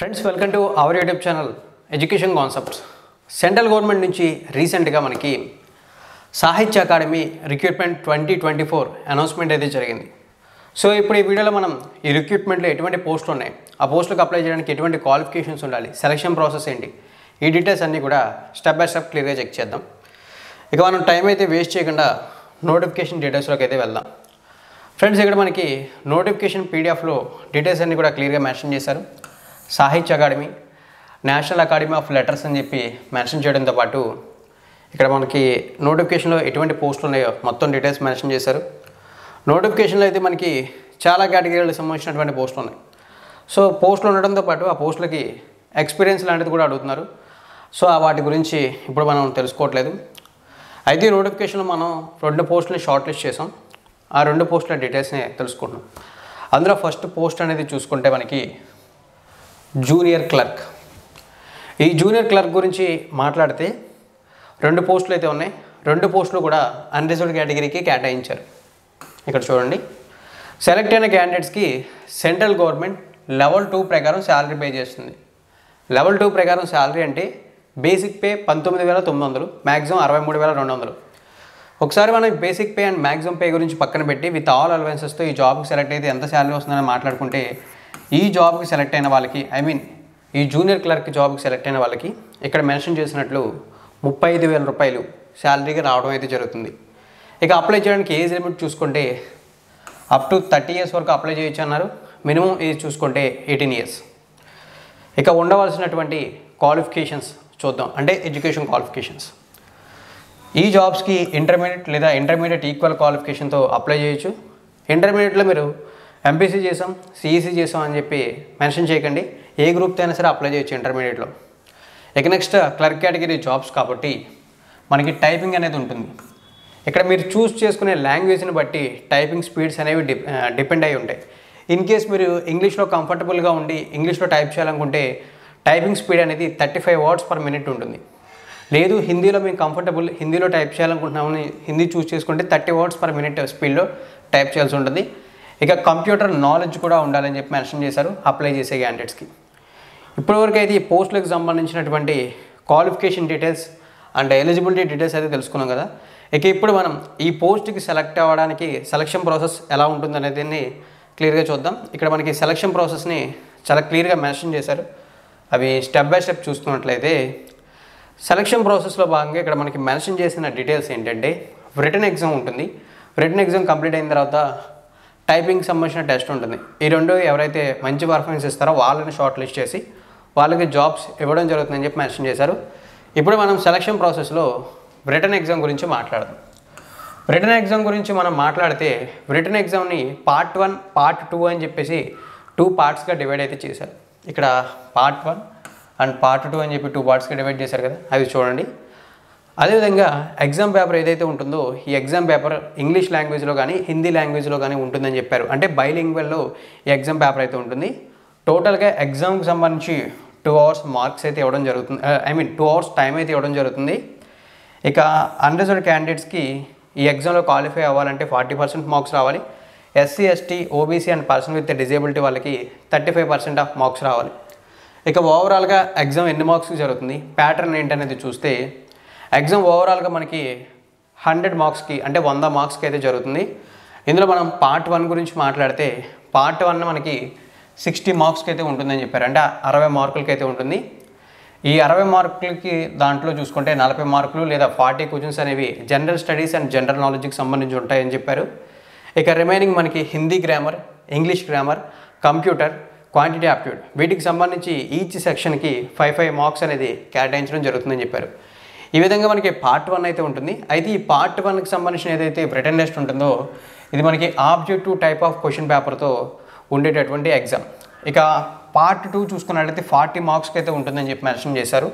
friends welcome to our YouTube channel education concepts central government నుంచి రీసెంట్గా మనకి Sahitya Akademi recruitment twenty twenty four announcement అయితే జరిగింది సో ఇప్పుడు ఈ వీడియోలో మనం ఈ రిక్రూట్మెంట్లో ఎటువంటి పోస్టులు ఉన్నాయి ఆ పోస్టులకు అప్లై చేయడానికి ఎటువంటి క్వాలిఫికేషన్స్ ఉండాలి సెలక్షన్ ప్రాసెస్ ఏంటి ఈ డీటెయిల్స్ అన్నీ కూడా స్టెప్ బై స్టెప్ క్లియర్గా చెక్ చేద్దాం ఇక మనం టైం అయితే వేస్ట్ చేయకుండా నోటిఫికేషన్ డీటెయిల్స్లోకి అయితే వెళ్దాం ఫ్రెండ్స్ ఇక్కడ మనకి నోటిఫికేషన్ పీడిఎఫ్లో డీటెయిల్స్ అన్ని కూడా క్లియర్గా మెన్షన్ చేశారు Sahitya Akademi national academy of letters అని చెప్పి మెన్షన్ చేయడంతో పాటు ఇక్కడ మనకి నోటిఫికేషన్లో ఎటువంటి పోస్టులు ఉన్నాయో మొత్తం డీటెయిల్స్ మెన్షన్ చేశారు నోటిఫికేషన్లో అయితే మనకి చాలా కేటగిరీలకు సంబంధించినటువంటి పోస్టులు ఉన్నాయి సో పోస్టులు ఉండడంతో పాటు ఆ పోస్టులకి ఎక్స్పీరియన్స్ లాంటిది కూడా అడుగుతున్నారు సో ఆ వాటి గురించి ఇప్పుడు మనం తెలుసుకోవట్లేదు అయితే ఈ నోటిఫికేషన్లో మనం రెండు పోస్టులని షార్ట్ లిస్ట్ చేసాం ఆ రెండు పోస్టుల డీటెయిల్స్ని తెలుసుకుంటున్నాం అందులో ఫస్ట్ పోస్ట్ అనేది చూసుకుంటే మనకి జూనియర్ క్లర్క్ ఈ జూనియర్ క్లర్క్ గురించి మాట్లాడితే రెండు పోస్టులు అయితే ఉన్నాయి రెండు పోస్టులు కూడా అన్రిజర్వ్డ్ కేటగిరీకి కేటాయించారు ఇక్కడ చూడండి సెలెక్ట్ అయిన క్యాండిడేట్స్కి సెంట్రల్ గవర్నమెంట్ లెవెల్ టూ ప్రకారం శాలరీ పే చేస్తుంది లెవెల్ టూ ప్రకారం శాలరీ అంటే బేసిక్ పే పంతొమ్మిది వేల తొమ్మిది వందలు మ్యాక్సిమం అరవై మూడు వేల రెండు వందలు ఒకసారి మనం basic pay and maximum pay గురించి పక్కన పెట్టి విత్ ఆల్ అలవెన్సెస్తో ఈ జాబ్కి సెలెక్ట్ అయితే ఎంత శాలరీ వస్తుందని మాట్లాడుకుంటే ఈ జాబ్కి సెలెక్ట్ అయిన వాళ్ళకి ఐ మీన్ ఈ జూనియర్ క్లర్క్ జాబ్కి సెలెక్ట్ అయిన వాళ్ళకి ఇక్కడ మెన్షన్ చేసినట్లు ముప్పై ఐదు వేల రూపాయలు శాలరీగా రావడం అయితే జరుగుతుంది ఇక అప్లై చేయడానికి ఏజ్ లిమిట్ చూసుకుంటే అప్ టు థర్టీ ఇయర్స్ వరకు అప్లై చేయొచ్చు అన్నారు మినిమం ఏజ్ చూసుకుంటే ఎయిటీన్ ఇయర్స్ ఇక ఉండవలసినటువంటి క్వాలిఫికేషన్స్ చూద్దాం అంటే ఎడ్యుకేషన్ క్వాలిఫికేషన్స్ ఈ జాబ్స్కి ఇంటర్మీడియట్ లేదా ఇంటర్మీడియట్ ఈక్వల్ క్వాలిఫికేషన్తో అప్లై చేయొచ్చు ఇంటర్మీడియట్లో మీరు ఎంపీసీ చేసాం సిఈసీ చేసాం అని చెప్పి మెన్షన్ చేయకండి ఏ గ్రూప్తో అయినా సరే అప్లై చేయొచ్చు ఇంటర్మీడియట్లో ఇక నెక్స్ట్ క్లర్క్ కేటగిరీ జాబ్స్ కాబట్టి మనకి టైపింగ్ అనేది ఉంటుంది ఇక్కడ మీరు చూస్ చేసుకునే లాంగ్వేజ్ని బట్టి టైపింగ్ స్పీడ్స్ అనేవి డిప్ డిపెండ్ అయి ఉంటాయి ఇన్ కేస్ మీరు ఇంగ్లీష్లో కంఫర్టబుల్గా ఉండి ఇంగ్లీష్లో టైప్ చేయాలనుకుంటే టైపింగ్ స్పీడ్ అనేది thirty five words per minute ఉంటుంది లేదు హిందీలో మేము కంఫర్టబుల్ హిందీలో టైప్ చేయాలనుకుంటున్నామని హిందీ చూస్ చేసుకుంటే థర్టీ వర్డ్స్ పర్ మినిట్ స్పీడ్లో టైప్ చేయాల్సి ఉంటుంది ఇక కంప్యూటర్ నాలెడ్జ్ కూడా ఉండాలని చెప్పి మెన్షన్ చేశారు అప్లై చేసే క్యాండిడేట్స్కి ఇప్పటివరకు అయితే ఈ పోస్టులకు సంబంధించినటువంటి qualification details and eligibility details అయితే తెలుసుకున్నాం కదా ఇక ఇప్పుడు మనం ఈ పోస్ట్కి సెలెక్ట్ అవ్వడానికి సెలక్షన్ ప్రాసెస్ ఎలా ఉంటుంది అనేది క్లియర్గా చూద్దాం ఇక్కడ మనకి సెలక్షన్ ప్రాసెస్ని చాలా క్లియర్గా మెన్షన్ చేశారు అవి స్టెప్ బై స్టెప్ చూసుకున్నట్లయితే సెలక్షన్ ప్రాసెస్లో భాగంగా ఇక్కడ మనకి మెన్షన్ చేసిన డీటెయిల్స్ ఏంటంటే రిటర్న్ ఎగ్జామ్ ఉంటుంది రిటర్న్ ఎగ్జామ్ కంప్లీట్ అయిన తర్వాత టైపింగ్ సంబంధించిన టెస్ట్ ఉంటుంది ఈ రెండు ఎవరైతే మంచి పర్ఫార్మెన్స్ ఇస్తారో వాళ్ళని షార్ట్ లిస్ట్ చేసి వాళ్ళకి జాబ్స్ ఇవ్వడం జరుగుతుందని చెప్పి మెన్షన్ చేశారు ఇప్పుడు మనం సెలక్షన్ ప్రాసెస్లో రిటర్న్ ఎగ్జామ్ గురించి మాట్లాడదాం రిటర్న్ ఎగ్జామ్ గురించి మనం మాట్లాడితే రిటర్న్ ఎగ్జామ్ని పార్ట్ వన్ పార్ట్ టూ అని చెప్పేసి టూ పార్ట్స్గా డివైడ్ అయితే చేశారు ఇక్కడ part one and part two అని చెప్పి టూ పార్ట్స్గా డివైడ్ చేశారు కదా అవి చూడండి అదేవిధంగా ఎగ్జామ్ పేపర్ ఏదైతే ఉంటుందో ఈ ఎగ్జామ్ పేపర్ ఇంగ్లీష్ లాంగ్వేజ్లో కానీ హిందీ లాంగ్వేజ్లో కానీ ఉంటుందని చెప్పారు అంటే బైలింగ్వెల్లో ఈ ఎగ్జామ్ పేపర్ అయితే ఉంటుంది టోటల్గా ఎగ్జామ్కి సంబంధించి టూ అవర్స్ మార్క్స్ అయితే ఇవ్వడం జరుగుతుంది I mean two hours time అయితే ఇవ్వడం జరుగుతుంది ఇక అన్రిజర్వ్డ్ క్యాండిడేట్స్కి ఈ ఎగ్జామ్లో క్వాలిఫై అవ్వాలంటే ఫార్టీ పర్సెంట్ మార్క్స్ రావాలి SC ST OBC and person with disability వాళ్ళకి thirty five percent of marks రావాలి ఇక ఓవరాల్గా ఎగ్జామ్ ఎన్ని మార్క్స్కి జరుగుతుంది ప్యాటర్న్ ఏంటనేది చూస్తే ఎగ్జామ్ ఓవరాల్గా మనకి హండ్రెడ్ మార్క్స్కి అంటే వంద మార్క్స్కి అయితే జరుగుతుంది ఇందులో మనం పార్ట్ వన్ గురించి మాట్లాడితే పార్ట్ వన్ మనకి సిక్స్టీ మార్క్స్కి అయితే ఉంటుందని చెప్పారు అంటే అరవై మార్కులకి అయితే ఉంటుంది ఈ అరవై మార్కులకి దాంట్లో చూసుకుంటే నలభై మార్కులు లేదా ఫార్టీ క్వశ్చన్స్ అనేవి జనరల్ స్టడీస్ అండ్ జనరల్ నాలెడ్జ్కి సంబంధించి ఉంటాయని చెప్పారు ఇక రిమైనింగ్ మనకి Hindi grammar English grammar computer quantity aptitude వీటికి సంబంధించి ఈచ్ సెక్షన్కి ఫైవ్ ఫైవ్ మార్క్స్ అనేది కేటాయించడం జరుగుతుందని చెప్పారు ఈ విధంగా మనకి పార్ట్ వన్ అయితే ఉంటుంది అయితే ఈ పార్ట్ వన్కి సంబంధించిన ఏదైతే రిటర్న్ టెస్ట్ ఉంటుందో ఇది మనకి ఆబ్జెక్టివ్ టైప్ ఆఫ్ క్వశ్చన్ పేపర్తో ఉండేటటువంటి ఎగ్జామ్ ఇక పార్ట్ టూ చూసుకున్నట్లయితే ఫార్టీ మార్క్స్కి అయితే ఉంటుందని చెప్పి మెన్షన్ చేశారు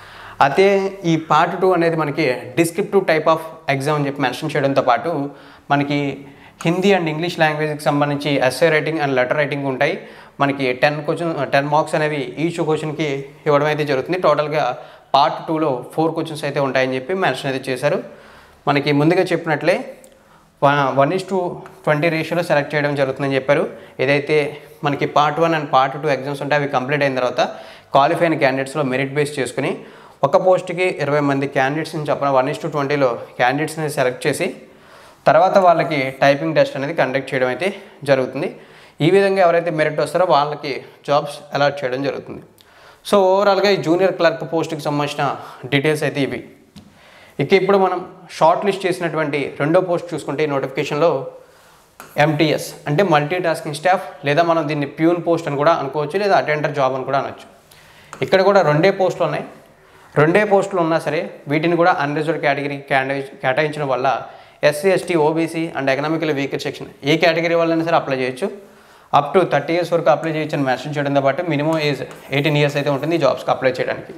అదే ఈ పార్ట్ టూ అనేది మనకి డిస్క్రిప్టివ్ టైప్ ఆఫ్ ఎగ్జామ్ అని చెప్పి మెన్షన్ చేయడంతో పాటు మనకి హిందీ అండ్ ఇంగ్లీష్ లాంగ్వేజ్కి సంబంధించి essay writing and letter writing ఉంటాయి మనకి టెన్ క్వశ్చన్ టెన్ మార్క్స్ అనేవి ఈచ్ క్వశ్చన్కి ఇవ్వడం అయితే జరుగుతుంది టోటల్గా పార్ట్ టూలో ఫోర్ క్వశ్చన్స్ అయితే ఉంటాయని చెప్పి మెన్షన్ అయితే చేశారు మనకి ముందుగా చెప్పినట్లే one one is to twenty రేషియోలో సెలెక్ట్ చేయడం జరుగుతుందని చెప్పారు ఏదైతే మనకి part one and part two exams ఉంటాయి అవి కంప్లీట్ అయిన తర్వాత క్వాలిఫై అయిన క్యాండిడేట్స్లో మెరిట్ బేస్ చేసుకుని ఒక పోస్ట్కి ఇరవై మంది క్యాండిడేట్స్ని చెప్పిన వన్ ఇస్ టు ట్వంటీలో క్యాండిడేట్స్ని సెలెక్ట్ చేసి తర్వాత వాళ్ళకి టైపింగ్ టెస్ట్ అనేది కండక్ట్ చేయడం అయితే జరుగుతుంది ఈ విధంగా ఎవరైతే మెరిట్ వస్తారో వాళ్ళకి జాబ్స్ అలాట్ చేయడం జరుగుతుంది సో ఓవరాల్గా ఈ జూనియర్ క్లర్క్ పోస్ట్కి సంబంధించిన డీటెయిల్స్ అయితే ఇవి ఇక ఇప్పుడు మనం షార్ట్ లిస్ట్ చేసినటువంటి రెండో పోస్ట్ చూసుకుంటే ఈ నోటిఫికేషన్లో ఎంటీఎస్ అంటే మల్టీ టాస్కింగ్ స్టాఫ్ లేదా మనం దీన్ని ప్యూన్ పోస్ట్ అని కూడా అనుకోవచ్చు లేదా అటెండర్ జాబ్ అని కూడా అనొచ్చు ఇక్కడ కూడా రెండే పోస్టులు ఉన్నాయి రెండే పోస్టులు ఉన్నా సరే వీటిని కూడా అన్రిజర్వ్డ్ కేటగిరీ కేటాయించడం వల్ల SC ST OBC and economical weaker section ఏ కేటగిరీ వాళ్ళైనా సరే అప్లై చేయొచ్చు అప్ టు థర్టీ ఇయర్స్ వరకు అప్లై చేయొచ్చు అని మెన్షన్ చేయడంతో పాటు మినిమం ఏజ్ ఎయిటీన్ ఇయర్స్ అయితే ఉంటుంది ఈ జాబ్స్కి అప్లై చేయడానికి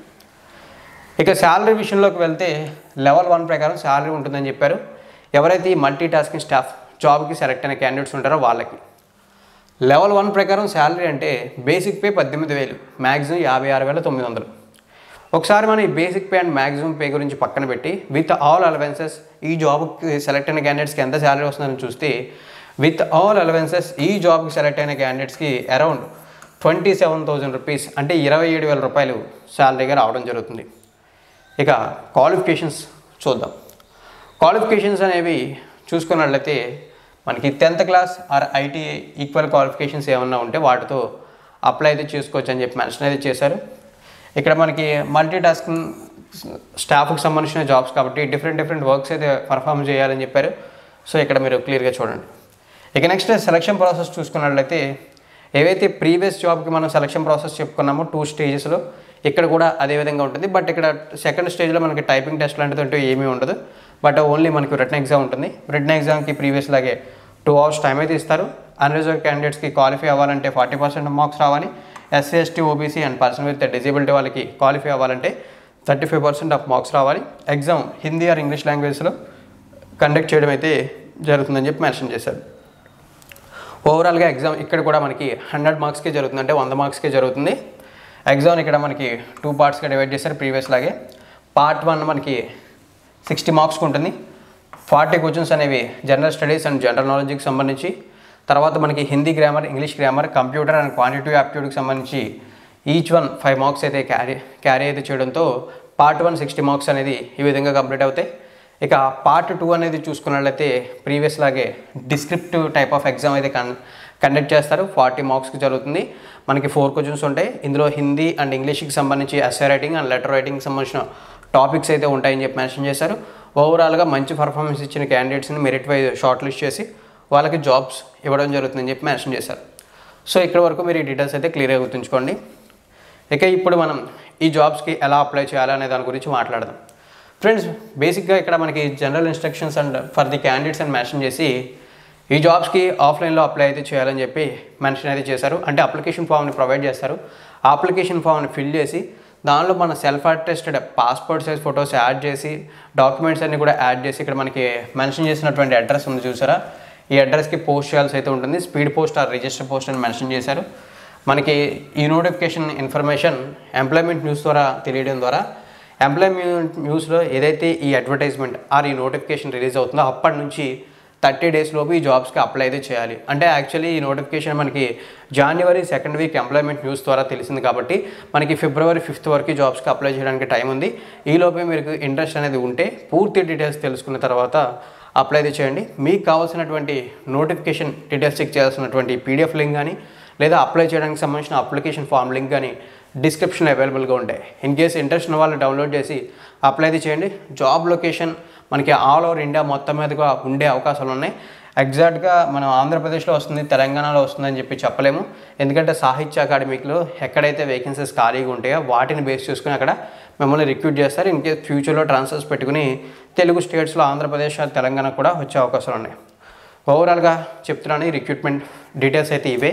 ఇక శాలరీ విషయంలోకి వెళ్తే లెవెల్ వన్ ప్రకారం శాలరీ ఉంటుందని చెప్పారు ఎవరైతే ఈ మల్టీ టాస్కింగ్ స్టాఫ్ జాబ్కి సెలెక్ట్ అయిన క్యాండిడేట్స్ ఉంటారో వాళ్ళకి లెవెల్ వన్ ప్రకారం శాలరీ అంటే బేసిక్ పే పద్దెనిమిది వేలు మ్యాక్సిమం యాభై ఆరు వేల తొమ్మిది వందలు ఒకసారి మనం ఈ basic pay and maximum pay గురించి పక్కన పెట్టి విత్ ఆల్ అలవెన్సెస్ ఈ జాబ్కి సెలెక్ట్ అయిన క్యాండిడేట్స్కి ఎంత శాలరీ వస్తుందని చూస్తే విత్ ఆల్ అలవెన్సెస్ ఈ జాబ్కి సెలెక్ట్ అయిన క్యాండిడేట్స్కి around twenty seven thousand rupees అంటే ఇరవై ఏడు వేల రూపాయలు శాలరీగా రావడం జరుగుతుంది ఇక క్వాలిఫికేషన్స్ చూద్దాం క్వాలిఫికేషన్స్ అనేవి చూసుకున్నట్లయితే మనకి tenth class or ITI equal qualifications ఏమన్నా ఉంటే వాటితో అప్లై అయితే చేసుకోవచ్చు అని చెప్పి మెన్షన్ అయితే చేశారు ఇక్కడ మనకి మల్టీ టాస్కింగ్ స్టాఫ్కి సంబంధించిన జాబ్స్ కాబట్టి డిఫరెంట్ డిఫరెంట్ వర్క్స్ అయితే పర్ఫామ్ చేయాలని చెప్పారు సో ఇక్కడ మీరు క్లియర్గా చూడండి ఇక నెక్స్ట్ సెలక్షన్ ప్రాసెస్ చూసుకున్నట్లయితే ఏవైతే ప్రీవియస్ జాబ్కి మనం సెలక్షన్ ప్రాసెస్ చెప్పుకున్నామో టూ స్టేజెస్లో ఇక్కడ కూడా అదే విధంగా ఉంటుంది బట్ ఇక్కడ సెకండ్ స్టేజ్లో మనకి టైపింగ్ టెస్ట్ లాంటిది అంటూ ఏమీ ఉండదు బట్ ఓన్లీ మనకి రిటర్న్ ఎగ్జామ్ ఉంటుంది రిటర్న్ ఎగ్జామ్కి ప్రీవియస్ లాగే టూ అవర్స్ టైం అయితే ఇస్తారు అన్రిజర్వ్ క్యాండిడేట్స్కి క్వాలిఫై అవ్వాలంటే ఫార్టీ పర్సెంట్ మార్క్స్ రావాలి SC ST OBC and person with disability వాళ్ళకి క్వాలిఫై అవ్వాలంటే thirty five percent of marks రావాలి ఎగ్జామ్ హిందీ ఆర్ ఇంగ్లీష్ లాంగ్వేజ్లో కండక్ట్ చేయడం అయితే జరుగుతుందని చెప్పి మెన్షన్ చేశారు ఓవరాల్గా ఎగ్జామ్ ఇక్కడ కూడా మనకి హండ్రెడ్ మార్క్స్కే జరుగుతుంది అంటే వంద మార్క్స్కే జరుగుతుంది ఎగ్జామ్ ఇక్కడ మనకి టూ పార్ట్స్గా డివైడ్ చేశారు ప్రీవియస్ లాగే పార్ట్ వన్ మనకి సిక్స్టీ మార్క్స్కి ఉంటుంది ఫార్టీ క్వశ్చన్స్ అనేవి జనరల్ స్టడీస్ అండ్ జనరల్ నాలెడ్జ్కి సంబంధించి తర్వాత మనకి Hindi grammar English grammar computer and quantitative యాప్ట్యూడ్కి సంబంధించి ఈచ్ వన్ ఫైవ్ మార్క్స్ అయితే క్యారీ క్యారీ అయితే చేయడంతో పార్ట్ వన్ సిక్స్టీ మార్క్స్ అనేది ఈ విధంగా కంప్లీట్ అవుతాయి ఇక పార్ట్ టూ అనేది చూసుకున్నట్లయితే ప్రీవియస్ లాగే డిస్క్రిప్టివ్ టైప్ ఆఫ్ ఎగ్జామ్ అయితే కన్ కండక్ట్ చేస్తారు ఫార్టీ మార్క్స్కి జరుగుతుంది మనకి ఫోర్ క్వశ్చన్స్ ఉంటాయి ఇందులో హిందీ అండ్ ఇంగ్లీష్కి సంబంధించి ఎస్ఏ రైటింగ్ అండ్ లెటర్ రైటింగ్కి సంబంధించిన టాపిక్స్ అయితే ఉంటాయని చెప్పి మెన్షన్ చేశారు ఓవరాల్గా మంచి పర్ఫార్మెన్స్ ఇచ్చిన క్యాండిడేట్స్ని మెరిట్ వైజ్ షార్ట్ లిస్ట్ చేసి వాళ్ళకి జాబ్స్ ఇవ్వడం జరుగుతుందని చెప్పి మెన్షన్ చేశారు సో ఇక్కడ వరకు మీరు ఈ డీటెయిల్స్ అయితే క్లియర్గా గుర్తుంచుకోండి ఇక ఇప్పుడు మనం ఈ జాబ్స్కి ఎలా అప్లై చేయాలి అనే దాని గురించి మాట్లాడదాం ఫ్రెండ్స్ బేసిక్గా ఇక్కడ మనకి general instructions and for the candidates అని మెన్షన్ చేసి ఈ జాబ్స్కి ఆఫ్లైన్లో అప్లై అయితే చేయాలని చెప్పి మెన్షన్ అయితే చేశారు అంటే అప్లికేషన్ ఫామ్ని ప్రొవైడ్ చేస్తారు ఆ అప్లికేషన్ ఫామ్ని ఫిల్ చేసి దానిలో మన self attested passport size photos add చేసి డాక్యుమెంట్స్ అన్ని కూడా యాడ్ చేసి ఇక్కడ మనకి మెన్షన్ చేసినటువంటి అడ్రస్ ఉంది చూసారా ఈ అడ్రస్కి పోస్ట్ చేయాల్సి అయితే ఉంటుంది speed post or register post అని మెన్షన్ చేశారు మనకి ఈ నోటిఫికేషన్ ఇన్ఫర్మేషన్ ఎంప్లాయ్మెంట్ న్యూస్ ద్వారా తెలియడం ద్వారా ఎంప్లాయ్మెంట్ న్యూస్లో ఏదైతే ఈ అడ్వర్టైజ్మెంట్ ఆర్ ఈ నోటిఫికేషన్ రిలీజ్ అవుతుందో అప్పటి నుంచి థర్టీ డేస్ లోపు ఈ జాబ్స్కి అప్లై అయితే చేయాలి అంటే యాక్చువల్లీ ఈ నోటిఫికేషన్ మనకి జనవరి సెకండ్ వీక్ ఎంప్లాయ్మెంట్ న్యూస్ ద్వారా తెలిసింది కాబట్టి మనకి ఫిబ్రవరి ఫిఫ్త్ వరకు జాబ్స్కి అప్లై చేయడానికి టైం ఉంది ఈ లోపే మీకు ఇంట్రెస్ట్ అనేది ఉంటే పూర్తి డీటెయిల్స్ తెలుసుకున్న తర్వాత అప్లై అయితే చేయండి మీకు కావాల్సినటువంటి నోటిఫికేషన్ డీటెయిల్స్ చెక్ చేయాల్సినటువంటి పీడిఎఫ్ లింక్ కానీ లేదా అప్లై చేయడానికి సంబంధించిన అప్లికేషన్ ఫామ్ లింక్ కానీ డిస్క్రిప్షన్ అవైలబుల్గా ఉంటాయి ఇన్ కేస్ ఇంట్రెస్ట్ ఉన్న వాళ్ళు డౌన్లోడ్ చేసి అప్లై అయితే చేయండి జాబ్ లొకేషన్ మనకి ఆల్ ఓవర్ ఇండియా మొత్తం మీదుగా ఉండే అవకాశాలు ఉన్నాయి ఎగ్జాక్ట్గా మనం ఆంధ్రప్రదేశ్లో వస్తుంది తెలంగాణలో వస్తుందని చెప్పి చెప్పలేము ఎందుకంటే సాహిత్య అకాడమీలో ఎక్కడైతే వేకెన్సీస్ ఖాళీగా ఉంటాయో వాటిని బేస్ చేసుకుని అక్కడ మిమ్మల్ని రిక్రూట్ చేస్తారు ఇన్ కేస్ ఫ్యూచర్లో ట్రాన్స్ఫర్స్ పెట్టుకుని తెలుగు స్టేట్స్లో ఆంధ్రప్రదేశ్ తెలంగాణ కూడా వచ్చే అవకాశాలు ఉన్నాయి ఓవరాల్గా చెప్తున్నాను ఈ రిక్రూట్మెంట్ డీటెయిల్స్ అయితే ఇవే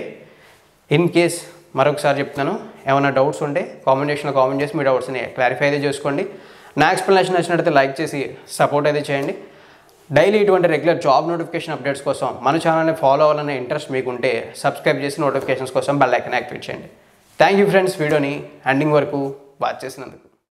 ఇన్ కేస్ మరొకసారి చెప్తున్నాను ఏమైనా డౌట్స్ ఉంటే కామెంట్ సెక్షన్లో కామెంట్ చేసి మీ డౌట్స్ని క్లారిఫై అయితే చేసుకోండి నా ఎక్స్ప్లెనేషన్ నచ్చినట్లయితే లైక్ చేసి సపోర్ట్ అయితే చేయండి డైలీ ఇటువంటి రెగ్యులర్ జాబ్ నోటిఫికేషన్ అప్డేట్స్ కోసం మన ఛానల్ని ఫాలో అవ్వాలనే ఇంట్రెస్ట్ మీకు ఉంటే సబ్స్క్రైబ్ చేసి నోటిఫికేషన్స్ కోసం బెల్ ఐకన్ యాక్టివేట్ చేయండి థ్యాంక్ యూ ఫ్రెండ్స్ వీడియోని ఎండింగ్ వరకు వాచ్ చేసినందుకు